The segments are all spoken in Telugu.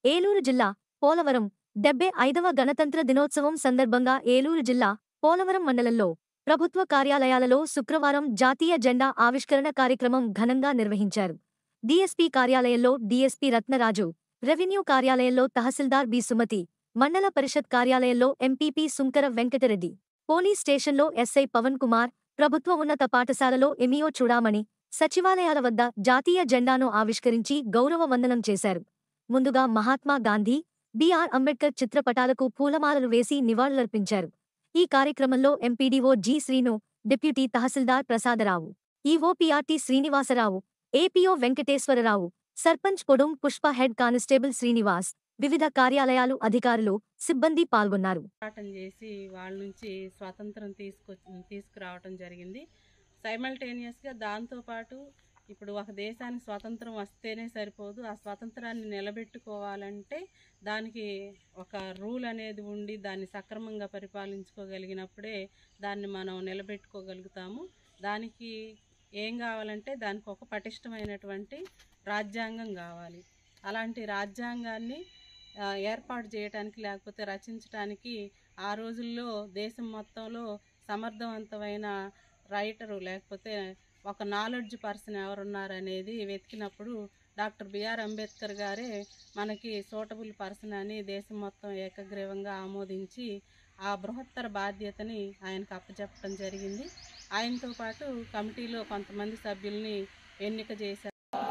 ఏలూరు జిల్లా పోలవరం డెబ్బై ఐదవ గణతంత్ర దినోత్సవం సందర్భంగా ఏలూరు జిల్లా పోలవరం మండలంలో ప్రభుత్వ కార్యాలయాలలో శుక్రవారం జాతీయ జెండా ఆవిష్కరణ కార్యక్రమం ఘనంగా నిర్వహించారు డీఎస్పీ కార్యాలయంలో డీఎస్పీ రత్నరాజు రెవెన్యూ కార్యాలయంలో తహసీల్దార్ బి సుమతి మండల పరిషత్ కార్యాలయంలో ఎంపీపీ సుంకర వెంకటరెడ్డి పోలీస్ స్టేషన్లో ఎస్ఐ పవన్ కుమార్ ప్రభుత్వ ఉన్నత పాఠశాలలో ఎమియో చూడామణి సచివాలయాల వద్ద జాతీయ జెండాను ఆవిష్కరించి గౌరవ వందనం చేశారు ముందుగా మహాత్మా గాంధీ బిఆర్ అంబేడ్కర్ చిత్రపటాలకు పూలమాలలు వేసి నివాళులర్పించారు ఈ కార్యక్రమంలో MPDO G Srinu deputy tahsildar Prasadarao EOPRT Srinivasarao APO Venkateswararao sarpanch Podum Pushpa head constable Srinivas వివిధ కార్యాలయాలు అధికారులు సిబ్బంది పాల్గొన్నారు పోరాటం చేసి వాళ్ళ నుంచి స్వాతంత్రం తీసుకొ తీసుకురావటం జరిగింది సైమల్టేనియస్గా దాంతోపాటు ఇప్పుడు ఒక దేశానికి స్వాతంత్రం వస్తేనే సరిపోదు ఆ స్వాతంత్రాన్ని నిలబెట్టుకోవాలంటే దానికి ఒక రూల్ అనేది ఉండి దాన్ని సక్రమంగా పరిపాలించుకోగలిగినప్పుడే దాన్ని మనం నిలబెట్టుకోగలుగుతాము దానికి ఏం కావాలంటే దానికి ఒక పటిష్టమైనటువంటి రాజ్యాంగం కావాలి అలాంటి రాజ్యాంగాన్ని ఆ, ఏర్పాటు చేయడానికి లేకపోతే రచించడానికి ఆ రోజుల్లో దేశం మొత్తంలో సమర్థవంతమైన రైటరు లేకపోతే ఒక నాలెడ్జ్ పర్సన్ ఎవరున్నారనేది వెతికినప్పుడు డాక్టర్ బిఆర్ అంబేద్కర్ గారే మనకి సూటబుల్ పర్సన్ అని దేశం మొత్తం ఏకగ్రీవంగా ఆమోదించి ఆ బృహత్తర బాధ్యతని ఆయనకు అప్పచెప్పడం జరిగింది ఆయనతో పాటు కమిటీలో కొంతమంది సభ్యుల్ని ఎన్నిక చేశారు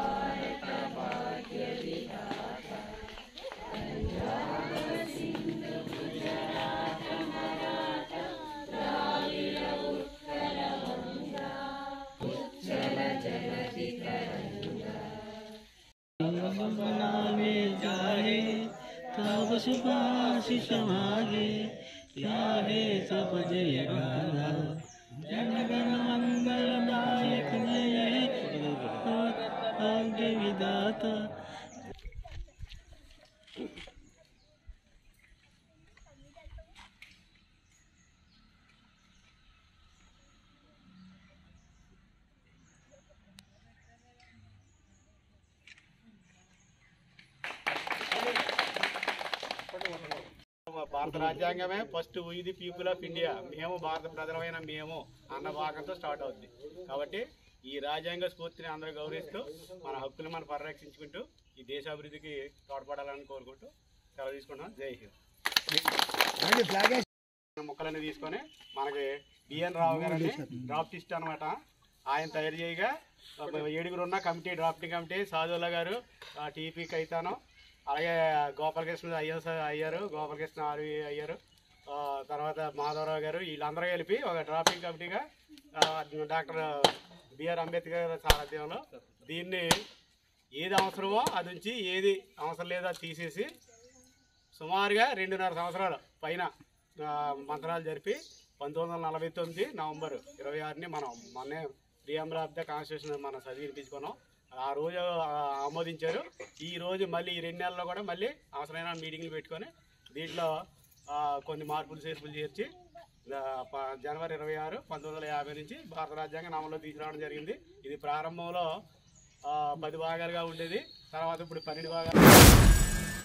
बनावे जाए तब सुभाषिष मागे गाहे सब जय गाना जनगण मंगलदायक जय आगे विदाता భారత రాజ్యాంగమే ఫస్ట్ ఇది పీపుల్ ఆఫ్ ఇండియా మేము భారత ప్రజలమైన మేము అన్న భాగంతో స్టార్ట్ అవుద్ది కాబట్టి ఈ రాజ్యాంగ స్ఫూర్తిని అందరూ గౌరవిస్తూ మన హక్కులు మనం పరిరక్షించుకుంటూ ఈ దేశ అభివృద్ధికి తోడ్పడాలని కోరుకుంటూ సెలవు తీసుకుంటున్నాం జై హింద్ ముక్కలన్నీ తీసుకొని మనకి బిఎన్ రావు గారని డ్రాఫ్టిస్ట్ అనమాట ఆయన తయారు చేయగా ఏడుగురు ఉన్న కమిటీ డ్రాఫ్టింగ్ కమిటీ సాధువుల గారు టీపీ కైతానం అలాగే గోపాలకృష్ణ అయ్యర్ సార్ అయ్యారు గోపాలకృష్ణ ఆర్వి అయ్యారు ఆ, తర్వాత మాధవరావు గారు వీళ్ళందరూ కలిపి ఒక డ్రాఫ్టింగ్ కమిటీగా ఆ, డాక్టర్ బిఆర్ అంబేద్కర్ సారథ్యంలో దీన్ని ఏది అవసరమో అది ఉంచి ఏది అవసరం లేదో అది తీసేసి సుమారుగా రెండున్నర సంవత్సరాలు పైన ఆ, మంత్రాలు జరిపి పంతొమ్మిది వందల నలభై తొమ్మిది నవంబర్ ఇరవై ఆరుని మనం మొన్నే ప్రియంబర్ ఆఫ్ ద కాన్స్టిట్యూషన్ మనం చదివినిపించుకున్నాం ఆ రోజు ఆ, ఆమోదించారు ఈ రోజు మళ్ళీ ఈ రెండు నెలల్లో కూడా మళ్ళీ అవసరమైన మీటింగ్లు పెట్టుకొని దీంట్లో ఆ, కొన్ని మార్పులు చేర్పులు చేర్చి ఆ, ప- జనవరి ఇరవై ఆరు పంతొమ్మిది వందల యాభై నుంచి భారత రాజ్యాంగం అమల్లో తీసుకురావడం జరిగింది ఇది ప్రారంభంలో ఆ, పది భాగాలుగా ఉండేది తర్వాత ఇప్పుడు పన్నెండు భాగాలు